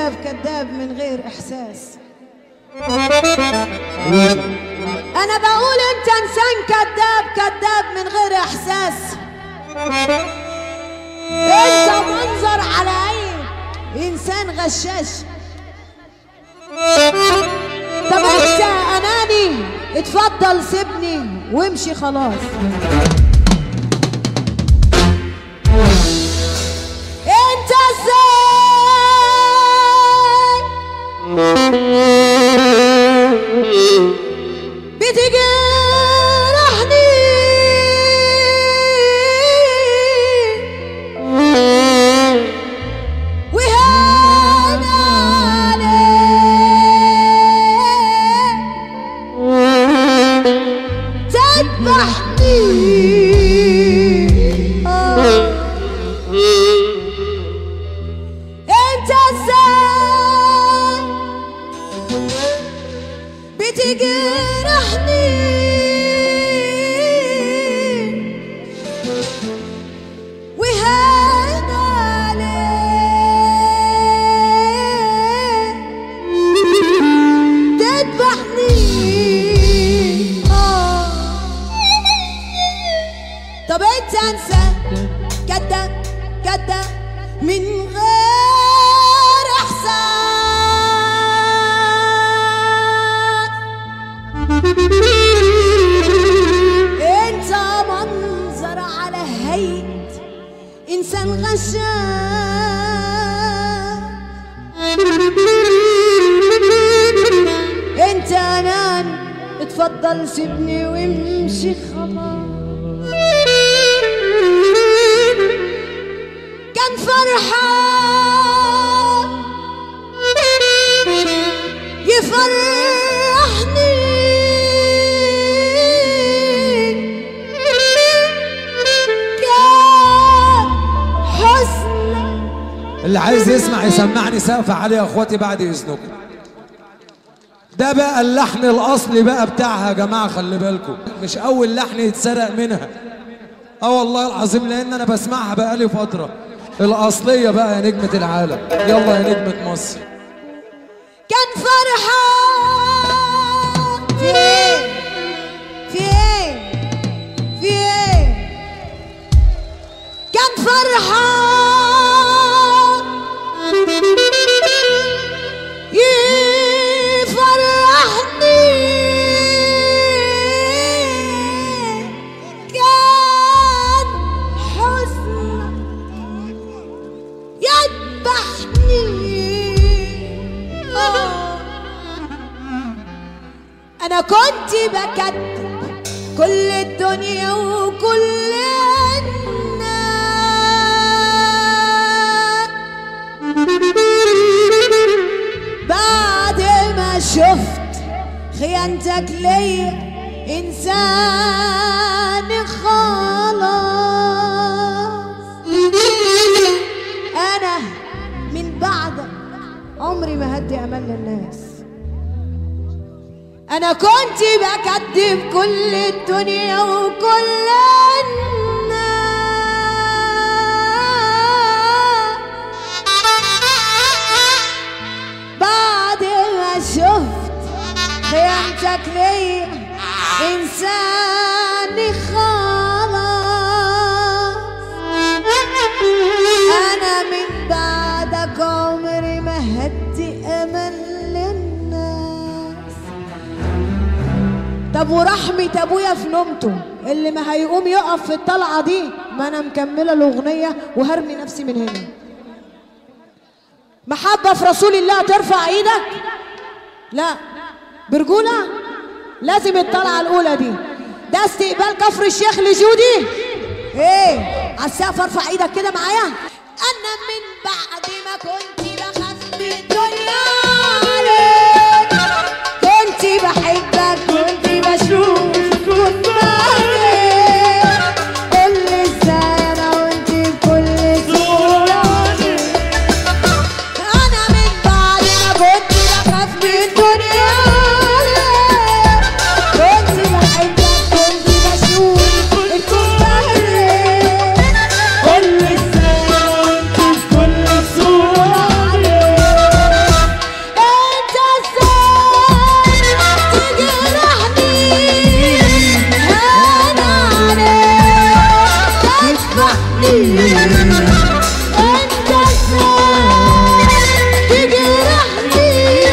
كذاب كذاب من غير احساس انا بقول انت انسان كذاب كذاب من غير احساس انت منظر على عين انسان غشاش طب انت اناني اتفضل سيبني وامشي خلاص انت ازاي بتجرحني وهان عليك تذبحني آه. انت ازاي بتجرحني وهان عليك تذبحني آه. طب انت انسى كده كده من غير احساس انت منظر على هيئة انسان غشاش انت انان اتفضل سيبني وامشي خلاص كان فرحان يفرحني كان حزن اللي عايز يسمع يسمعني سقف عليه يا اخواتي بعد اذنكم ده بقى اللحن الاصلي بقى بتاعها يا جماعه خلي بالكم مش اول لحن يتسرق منها اه والله العظيم لان انا بسمعها بقالي فتره الاصليه بقى يا نجمه العالم يلا يا نجمه مصر كان فرحان في ايه في ايه في ايه كان فرحان يفرحني كان حزن يذبحني آه. انا كنت بكذب كل الدنيا وكل الناس بعد ما شفت خيانتك ليا انسان خلاص انا من بعدك عمري ما هدي امل للناس انا كنت بكذب كل الدنيا وكل الناس بعد ما شفت خيانتك ليا انساني خلاص انا من بعدك عمري ما هدي امل للناس طب ورحمة ابويا في نومته اللي ما هيقوم يقف في الطلعة دي ما انا مكملة الاغنية وهرمي نفسي من هنا محبة في رسول الله ترفع ايدك لا برجولة لازم الطلعة الاولى دي ده استقبال كفر الشيخ لجودي ايه على السقف ارفع ايدك كده معايا انا من بعد ما كنت بخاف من الدنيا عليك كنت بحبك كنت بشوف كنت بعدك قول لي ازاي انا وانت بكل صورة انا من بعد ما كنت بخاف من الدنيا كنت بحبك كنت بشوف كنت بعدك قول لي ازاي انا وانت بكل صورة تجرحني انت ازاي تجرحني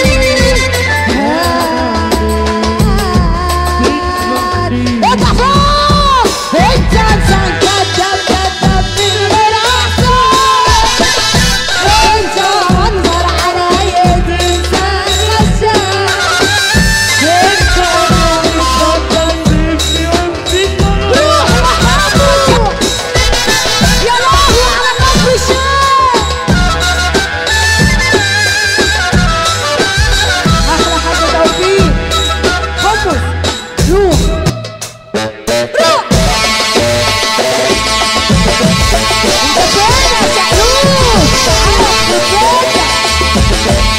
اطلع فوق انت انسان كذاب كذاب من غير احسان انت منظر على يد انسان غشاش انت روح محمود يا لهوي على قلب الشام احلى حاجه توفيق حمص روح روح انت فين يا شعلوك تعال نتفاجئ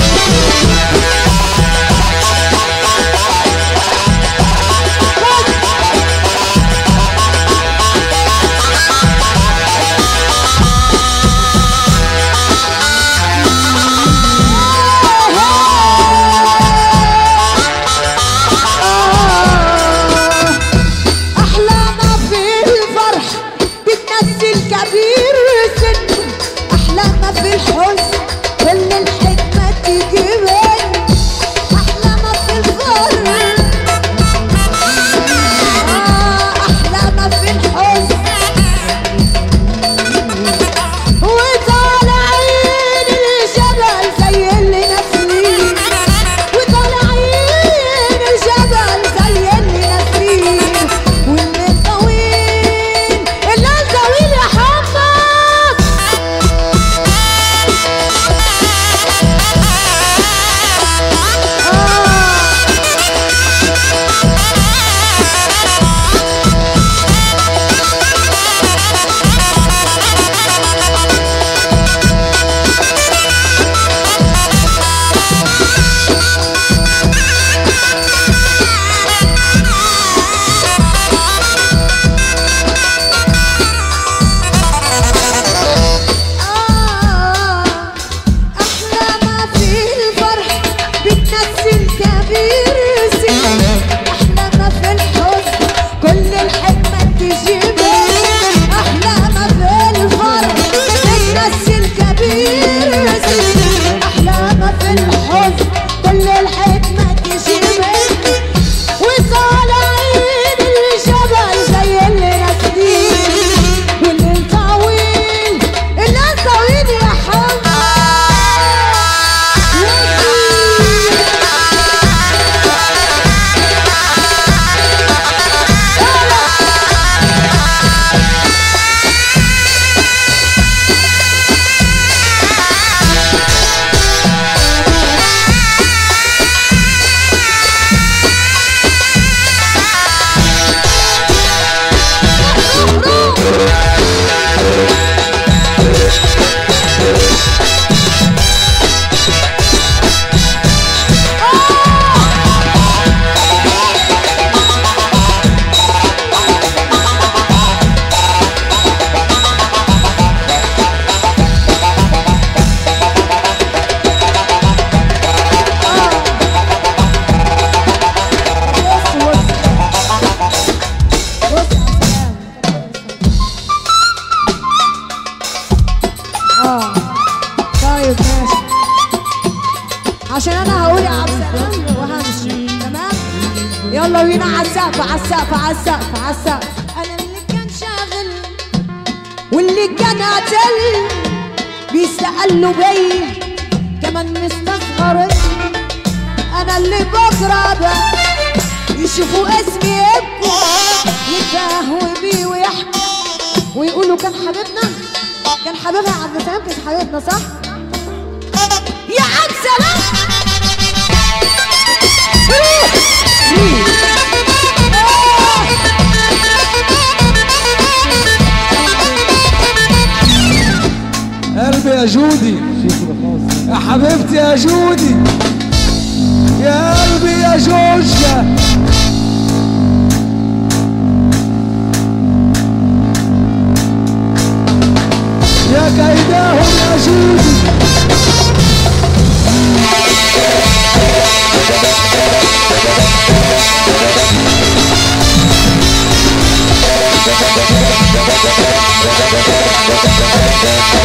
أحلى ما في الفرح بتنزل كبير سن أحلى ما في الحزن كل الحكمة تيجي من أحلى ما في الفرح آه، أحلى ما في الحزن وطالعين الجبل زي اللي نازلين وطالعين الجبل زي اللي نازلين والليل طويل الليل طويل يا حمص آه أحلى ما في الفرح بتنزل كبير سن أحلى ما في الحزن كل الحكمة تجي من أحلى ما في الفرح بتنزل كبير سن أحلى ما في الحزن كل الحكمة تجي من وطالعين الجبل زي اللي نازلين والليل طويل الليل طويل يا حمد اه طيب ماشي عشان انا هقول يا عبد السلام وهمشي تمام يلا بينا على السقف على السقف على السقف على السقف انا اللي كان شاغل واللي كان قاتل بيستقلوا بيا كمان مستصغرني انا اللي بكره بقى يشوفوا اسمي يبكوا يتباهوا بيه ويحكوا ويقولوا كان حبيبنا كان حبيبها يا عبد السلام كان حبيبنا صح؟ يا عبد السلام قلبي يا جودي يا حبيبتي يا جودي يا قلبي يا جوجة يا كيداهم يا جودي Thank ها